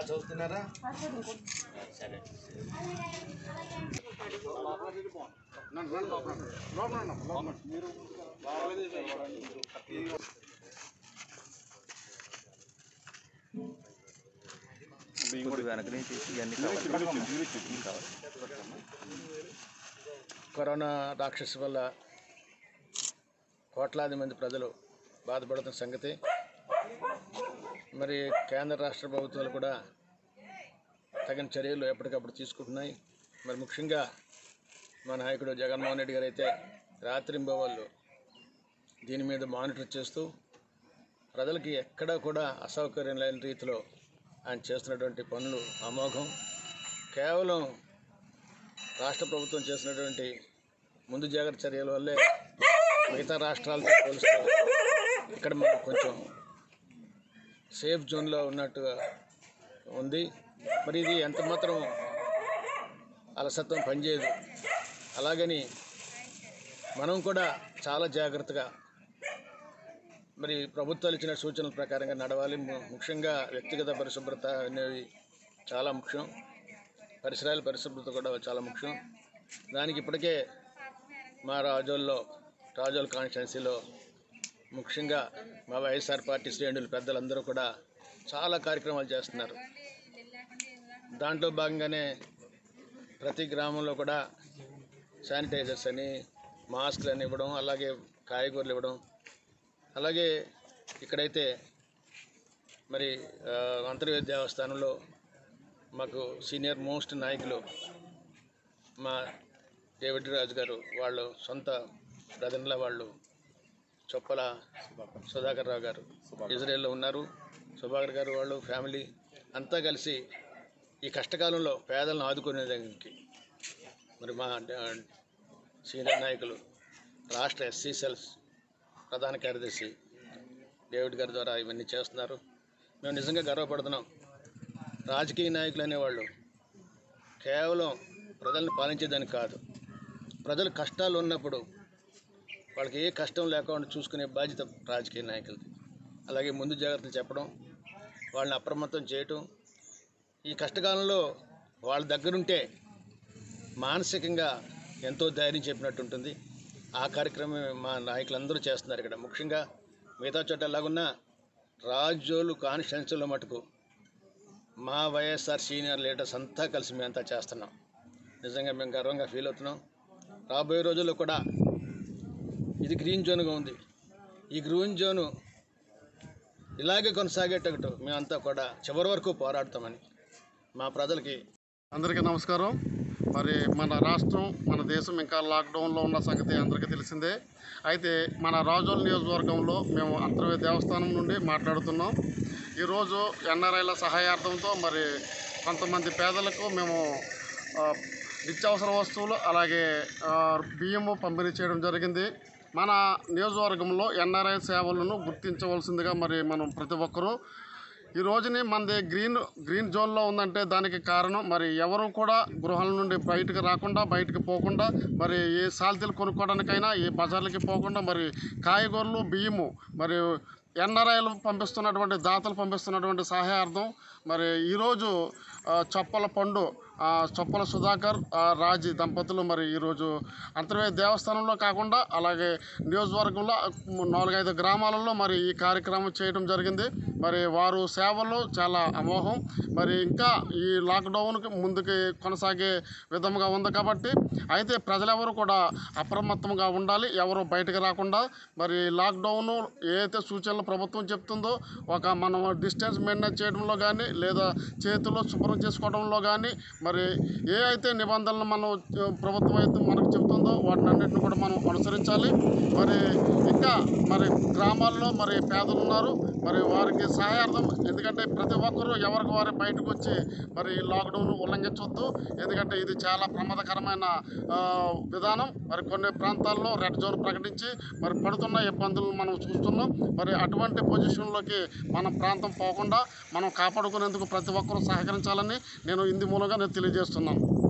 బాగా చదువుతున్నారా సరే వెనక నుంచి ఇవన్నీ కావాలి కరోనా రాక్షసు వల్ల కోట్లాది మంది ప్రజలు బాధపడుతున్న సంగతి మరి కేంద్ర రాష్ట్ర ప్రభుత్వాలు కూడా తగిన చర్యలు ఎప్పటికప్పుడు తీసుకుంటున్నాయి మరి ముఖ్యంగా మా నాయకుడు జగన్మోహన్ రెడ్డి గారు అయితే రాత్రింబవళ్ళు దీని మీద మానిటర్ చేస్తూ ప్రజలకి ఎక్కడా కూడా అసౌకర్యం లేని రీతిలో ఆయన చేస్తున్నటువంటి పనులు అమోఘం కేవలం రాష్ట్ర ప్రభుత్వం చేసినటువంటి ముందు జాగ్రత్త చర్యల వల్లే మిగతా రాష్ట్రాలతో పోలిస్తే ఇక్కడ మనం కొంచెం సేఫ్ జోన్లో ఉన్నట్టుగా ఉంది మరి ఇది ఎంత మాత్రం అలసత్వం పనిచేయదు అలాగని మనం కూడా చాలా జాగ్రత్తగా మరి ప్రభుత్వాలు ఇచ్చిన సూచనల ప్రకారంగా నడవాలి ము- ముఖ్యంగా వ్యక్తిగత పరిశుభ్రత అనేవి చాలా ముఖ్యం పరిసరాల పరిశుభ్రత కూడా చాలా ముఖ్యం దానికి ఇప్పటికే మా రాజోల్లో రాజోల్ కాన్స్టిట్యున్సీలో ముఖ్యంగా మా వైఎస్ఆర్ పార్టీ శ్రేణులు పెద్దలందరూ కూడా చాలా కార్యక్రమాలు చేస్తున్నారు దాంట్లో భాగంగానే ప్రతి గ్రామంలో కూడా శానిటైజర్స్ అని మాస్క్లు అని ఇవ్వడం అలాగే కాయగూరలు ఇవ్వడం అలాగే ఇక్కడైతే మరి ఆ, అంతర్వేద దేవస్థానంలో మాకు సీనియర్ మోస్ట్ నాయకులు మా డేవిడ్ రాజు గారు వాళ్ళు సొంత బ్రదర్ల వాళ్ళు చొప్పల సుధాకర్ రావు గారు ఇజ్రాయెల్లో ఉన్నారు సుధాకర్ గారు వాళ్ళు ఫ్యామిలీ అంతా కలిసి ఈ కష్టకాలంలో పేదలను ఆదుకునేదానికి మరి మా ఆ, సీనియర్ నాయకులు రాష్ట్ర ఎస్సీ సెల్స్ ప్రధాన కార్యదర్శి డేవిడ్ గారి ద్వారా ఇవన్నీ చేస్తున్నారు మేము నిజంగా గర్వపడుతున్నాం రాజకీయ నాయకులు అనేవాళ్ళు కేవలం ప్రజల్ని పాలించేదానికి కాదు ప్రజలు కష్టాలు ఉన్నప్పుడు వాళ్ళకి ఏ కష్టం లేకుండా చూసుకునే బాధ్యత రాజకీయ నాయకులది అలాగే ముందు జాగ్రత్తలు చెప్పడం వాళ్ళని అప్రమత్తం చేయటం ఈ కష్టకాలంలో వాళ్ళ దగ్గరుంటే మానసికంగా ఎంతో ధైర్యం చెప్పినట్టు ఉంటుంది ఆ కార్యక్రమం మా నాయకులందరూ చేస్తున్నారు ఇక్కడ ముఖ్యంగా మిగతా చోట ఎలాగున్నా రాజోలు కాన్స్టిట్యున్సీలో మటుకు మా వైఎస్ఆర్ సీనియర్ లీడర్స్ అంతా కలిసి మేమంతా చేస్తున్నాం నిజంగా మేము గర్వంగా ఫీల్ అవుతున్నాం రాబోయే రోజుల్లో కూడా ఇది గ్రీన్ జోన్గా ఉంది ఈ గ్రీన్ జోను ఇలాగే కొనసాగేటట్టు మేమంతా కూడా చివరి వరకు పోరాడతామని మా ప్రజలకి అందరికీ నమస్కారం మరి మన రాష్ట్రం మన దేశం ఇంకా లాక్డౌన్లో ఉన్న సంగతి అందరికీ తెలిసిందే అయితే మన రాజోల్ నియోజకవర్గంలో మేము అంతర్వేద దేవస్థానం నుండి మాట్లాడుతున్నాం ఈరోజు ఎన్ఆర్ఐల సహాయార్థంతో మరి కొంతమంది పేదలకు మేము ఆ, నిత్యావసర వస్తువులు అలాగే ఆ, బియ్యము పంపిణీ చేయడం జరిగింది మన నియోజకవర్గంలో ఎన్ఆర్ఐ సేవలను గుర్తించవలసిందిగా మరి మనం ప్రతి ఒక్కరూ ఈ రోజుని మనది గ్రీన్ గ్రీన్ జోన్లో ఉందంటే దానికి కారణం మరి ఎవరు కూడా గృహాల నుండి బయటకు రాకుండా బయటకు పోకుండా మరి ఏ సాల్తీలు కొనుక్కోవడానికైనా ఏ బజార్లకి పోకుండా మరి కాయగూరలు బియ్యము మరి ఎన్ఆర్ఐలు పంపిస్తున్నటువంటి దాతలు పంపిస్తున్నటువంటి సహాయార్థం మరి ఈరోజు ఆ, చొప్పల పండు ఆ, చొప్పల సుధాకర్ ఆ, రాజీ దంపతులు మరి ఈరోజు అంతర్వేద దేవస్థానంలో కాకుండా అలాగే నియోజకవర్గంలో నాలుగైదు గ్రామాలలో మరి ఈ కార్యక్రమం చేయడం జరిగింది మరి వారు సేవలు చాలా అమోఘం మరి ఇంకా ఈ లాక్డౌన్కి ముందుకి కొనసాగే విధంగా ఉంది కాబట్టి అయితే ప్రజలెవరు కూడా అప్రమత్తంగా ఉండాలి ఎవరు బయటకు రాకుండా మరి లాక్డౌన్ ఏదైతే సూచనలు ప్రభుత్వం చెప్తుందో ఒక మనం డిస్టెన్స్ మెయింటైన్ చేయడంలో కానీ లేదా చేతుల్లో శుభ్రం చేసుకోవడంలో కానీ మరి ఏ అయితే నిబంధనలు మనం ఆ, ప్రభుత్వం అయితే మనకు చెప్తుందో వాటిని అన్నింటిని కూడా మనం అనుసరించాలి మరి ఇంకా మరి గ్రామాల్లో మరి పేదలు ఉన్నారు మరి వారికి సహాయార్థం ఎందుకంటే ప్రతి ఒక్కరూ ఎవరికి వారు బయటకు వచ్చి మరి ఈ లాక్డౌన్ ఉల్లంఘించవద్దు ఎందుకంటే ఇది చాలా ప్రమాదకరమైన ఆ, విధానం మరి కొన్ని ప్రాంతాల్లో రెడ్ జోన్ ప్రకటించి మరి పడుతున్న ఇబ్బందులను మనం చూస్తున్నాం మరి అటువంటి పొజిషన్లోకి మన ప్రాంతం పోకుండా మనం కాపాడుకునేందుకు ప్రతి ఒక్కరూ సహకరించాలని నేను ఇంది మూలంగా నేను తెలియజేస్తున్నాను